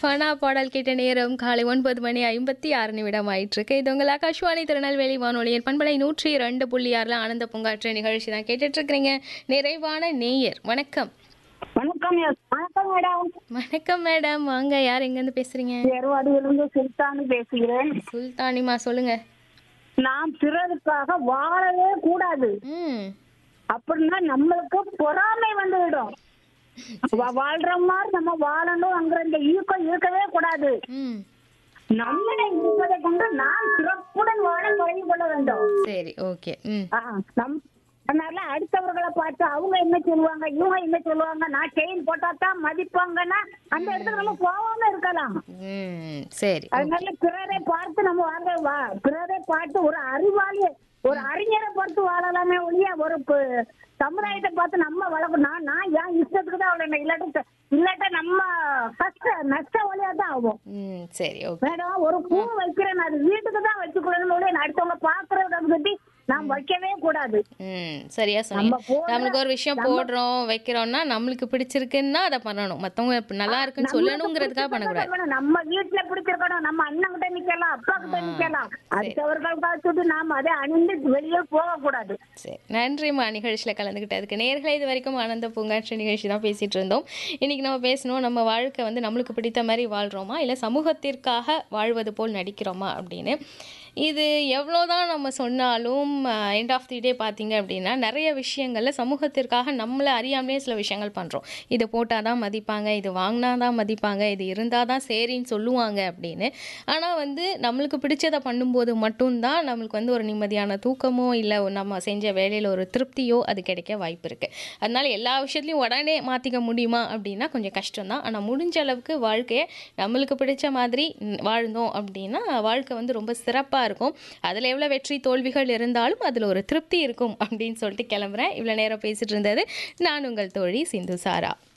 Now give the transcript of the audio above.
Fauna பாடல் கேட்ட நேரம் காலை ஒன்பது மணி ஐம்பத்தி ஆறு நிமிடம் ஆயிட்டிருக்கு இது உங்கள் ஆகாஷ்வாணி திருநெல்வேலி வானொலியின் பண்பலை நூற்றி ரெண்டு புள்ளி ஆறில் ஆனந்த பூங்காற்று நிகழ்ச்சி தான் கேட்டுட்டு இருக்கிறீங்க நிறைவான நேயர் வணக்கம் வணக்கம் எஸ். வணக்கம் மேடம் வணக்கம் மேடம் வாங்க யார் எங்கேருந்து பேசுறீங்க எருவாடியிலிருந்து சுல்தானு பேசுகிறேன் சுல்தானிமா சொல்லுங்க நாம் பிறருக்காக வாழவே கூடாது ம் அப்படின்னா நம்மளுக்கு பொறாமை வந்துவிடும் வா- வாழ்ற மாதிரி நம்ம வாழணும்ங்கிற இந்த ஈக்கம் இருக்கவே கூடாது ம் நம்மளை இருப்பதை கொண்டு நாம் சிறப்புடன் வாழ பழகி கொள்ள வேண்டும் சரி ஓகே ம் ஆ, நம் அதனால அடுத்தவர்களை பார்த்து அவங்க என்ன சொல்லுவாங்க இவங்க என்ன சொல்லுவாங்க நான் செயின் போட்டா தான் மதிப்பாங்கன்னா அந்த இடத்துல நம்ம போகாம இருக்கலாம் ம் சரி அதனால பிறரை பார்த்து நம்ம வாங்க வா பிறரை பார்த்து ஒரு அறிவாளி ஒரு அறிஞரை பார்த்து வாழலாமே ஒழிய ஒரு பு- சமுதாயத்தை பார்த்து நம்ம வளர்க்கணும் நான் நான் என் இஷ்டத்துக்கு தான் அவ்வளோ இல்லாட்ட இல்லாட்ட நம்ம கஷ்ட நஷ்ட வழியா தான் ஆகும் ம் சரி ஓகே மேடம் ஒரு பூ வைக்கிறேன் அது வீட்டுக்கு தான் வச்சுக்கணும் ஒழிய நான் அடுத்தவங்க பாக்குறத பத்தி நாம் வைக்கவே கூடாது ம் சரியா நம்ம சொன்னீங்க போடுற- நம்மளுக்கு ஒரு விஷயம் போடுறோம் வைக்கிறோம்னா நம்மளுக்கு பிடிச்சிருக்குன்னா அதை பண்ணணும் மத்தவங்க இப்ப நல்லா இருக்குன்னு சொல்லணுங்கிறதுக்காக பண்ணக்கூடாது பண்ணணும். நம்ம வீட்டுல பிடிச்சிருக்கணும் நம்ம அண்ணன் கிட்ட நிக்கலாம் அப்பா கிட்ட நிக்கலாம் அடுத்தவர்கள் பார்த்துட்டு நாம அதை அணிந்து வெளியே போக கூடாது சரி நன்றிம்மா நிகழ்ச்சியில் கலந்துக்கிட்டதுக்கு நேர்களை இது வரைக்கும் ஆனந்த பூங்காற்று நிகழ்ச்சி தான் பேசிட்டு இருந்தோம் இன்னைக்கு நம்ம பேசணும் நம்ம வாழ்க்கை வந்து நம்மளுக்கு பிடித்த மாதிரி வாழ்கிறோமா இல்லை சமூகத்திற்காக வாழ்வது போல் நடிக்கிறோமா அப்படின்னு இது எவ்வளோதான் நம்ம சொன்னாலும் எண்ட் ஆஃப் தி டே பார்த்தீங்க அப்படின்னா நிறைய விஷயங்களில் சமூகத்திற்காக நம்மளை அறியாமலே சில விஷயங்கள் பண்ணுறோம் இது போட்டால் தான் மதிப்பாங்க இது வாங்கினா தான் மதிப்பாங்க இது இருந்தால் தான் சரின்னு சொல்லுவாங்க அப்படின்னு ஆனால் வந்து நம்மளுக்கு பிடிச்சதை பண்ணும்போது மட்டும்தான் நம்மளுக்கு வந்து ஒரு நிம்மதியான தூக்கமோ இல்லை நம்ம செஞ்ச வேலையில் ஒரு திருப்தியோ அது கிடைக்க வாய்ப்பு இருக்குது அதனால எல்லா விஷயத்துலையும் உடனே மாற்றிக்க முடியுமா அப்படின்னா கொஞ்சம் கஷ்டம் தான் ஆனால் முடிஞ்ச அளவுக்கு வாழ்க்கையை நம்மளுக்கு பிடிச்ச மாதிரி ம், வாழ்ந்தோம் அப்படின்னா வாழ்க்கை வந்து ரொம்ப சிறப்பாக இருக்கும் அதில் எவ்வளோ வெற்றி தோல்விகள் இருந்தாலும் அதில் ஒரு திருப்தி இருக்கும் அப்படின்னு சொல்லிட்டு கிளம்புறேன் இவ்வளோ நேரம் பேசிட்டு இருந்தது நான் உங்கள் தோழி சிந்து சாரா